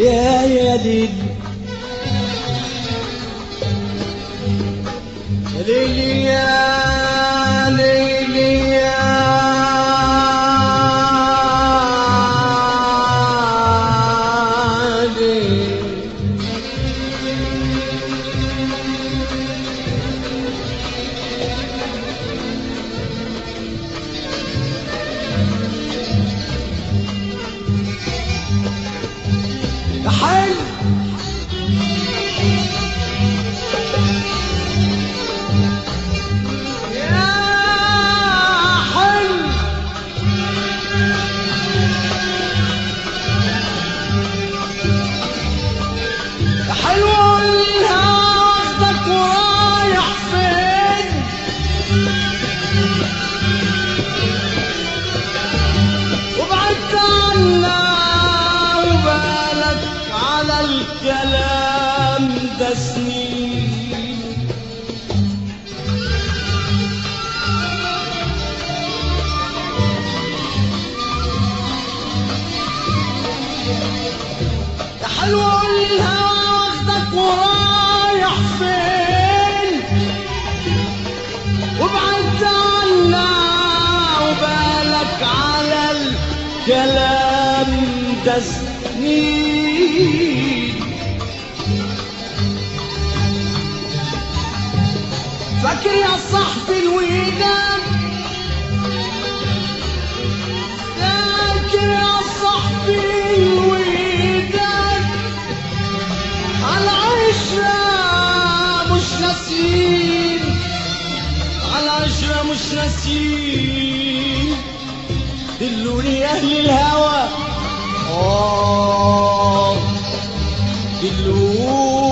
يا يا ليل يا ليلي يا ليلي يا ليل يا حلو يا حلو يا حلو الهوى واخدك ورايح فين وبعدت عنا وبالك على الكلام ده سنين يا حلوة الهوى واخدك ورايح فين وابعد عنا وبالك على الكلام ده سنين فاكر يا صاحبي الوداد فاكر يا صاحبي الوداد على عشرة مش ناسين على عشرة مش ناسين دلوني أهل الهوى آه دلوني